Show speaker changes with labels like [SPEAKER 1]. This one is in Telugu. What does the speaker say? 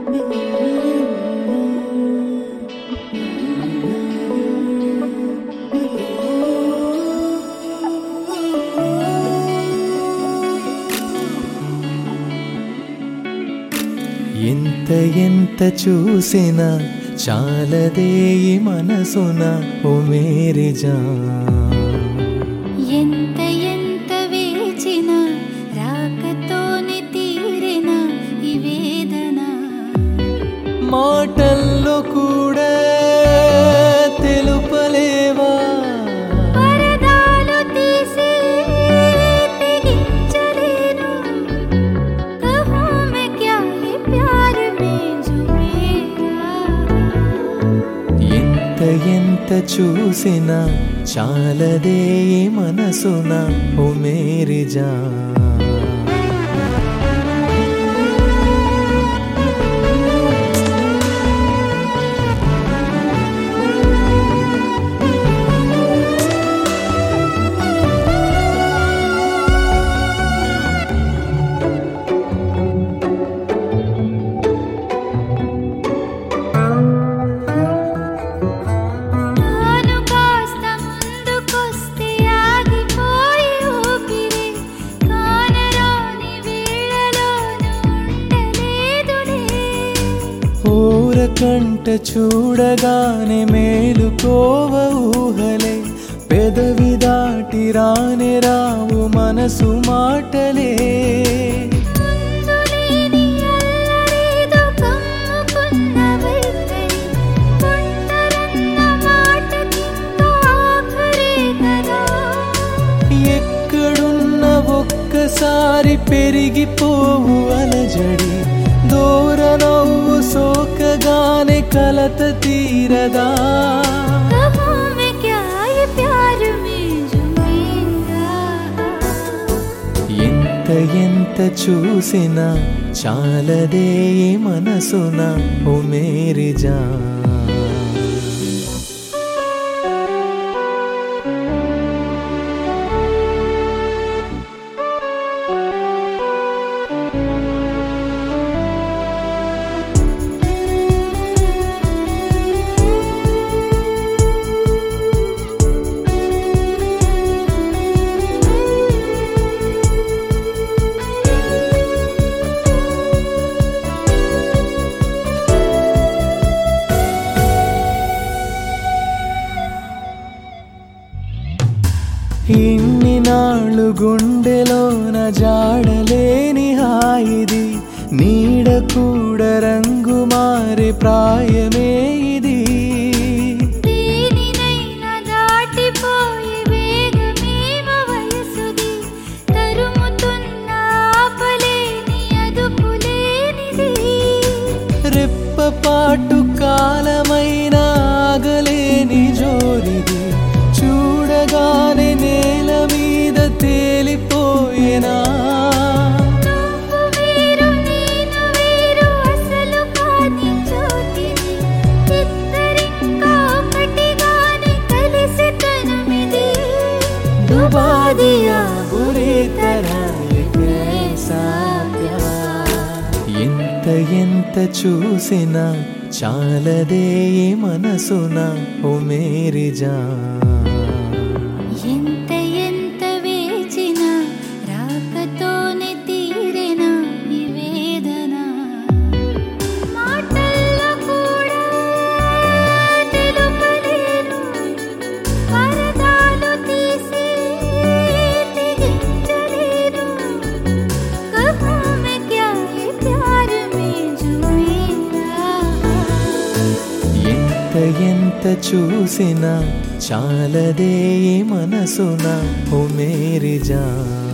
[SPEAKER 1] ఎంత ఎంత చూసినా చాలదే ఈ మనసున ఓ మేరీ జాన్
[SPEAKER 2] ఎంత ఎంత వేచిన రాకతోనే తీరిన ఈ వేదన
[SPEAKER 1] మాటల్లో కూడా తెలుపలేవా
[SPEAKER 2] పరదాలు తీసి తెగించలేను कहूँ मैं क्या ये प्यार में जो मेरा
[SPEAKER 1] ఎంత ఎంత చూసినా చాలదే ఈ మనసున ఓ మేరీ జాన్
[SPEAKER 2] తాను కాస్త ముందుకొస్తే ఆగిపోయి ఊపిరి కానరాని వేళలోనూ ఉండలేదులే
[SPEAKER 1] ఊరకంట చూడగానే మేలుకోవ ఊహలే పెదవి దాటి రాని రావు మనసు మాటలే
[SPEAKER 2] ముందులేని అల్లరేదో కమ్ముకున్న వైఖరి ఒంటరన్న మాటకింకా ఆఖరే కదా
[SPEAKER 1] ఎక్కడున్న ఒక్కసారి పెరిగిపోవు అలజడి దూర నవ్వు సోకగానే కలత తీరదా
[SPEAKER 2] कहूँ मैं क्या ये प्यार में जो मेरा
[SPEAKER 1] ఎంత ఎంత చూసినా చాలదే ఈ మనసున ఓ మేరీ జాన్ ఇన్ని నాళ్ళు గుండెలోన జాడలేని హాయిది నీడ కూడా రంగు మారే ప్రాయమే ఇది
[SPEAKER 2] దేనినైనా దాటిపోయే వేగమేమ వయసుది తరుముతున్న ఆపలేని అదుపులేనిది
[SPEAKER 1] రెప్పపాటు కాలమైన ఆగలేని జోరిది చూడగానే నేల మీద తేలిపోయేనా
[SPEAKER 2] నువ్వు వేరు నేను వేరు అసలు కాని చోటిది ఇద్దరింకా ఒకటిగానే కలిసి తనమిది
[SPEAKER 1] डुबा दिया बुरी तरह ये कैसा प्यार ఎంత ఎంత చూసినా చాలదే ఈ మనసున ఓ మేరీ జాన్
[SPEAKER 2] ఎంత ఎంత వేచిన రాకతోనే తీరిన ఈ వేదన మాటల్లో కూడా తెలుపలేను పరదాలు తీసి తెగించలేను कहूँ मैं क्या ये प्यार में जो मेरा
[SPEAKER 1] ఎంత ఎంత చూసినా చాలదే ఈ మనసున ఓ మేరీ జాన్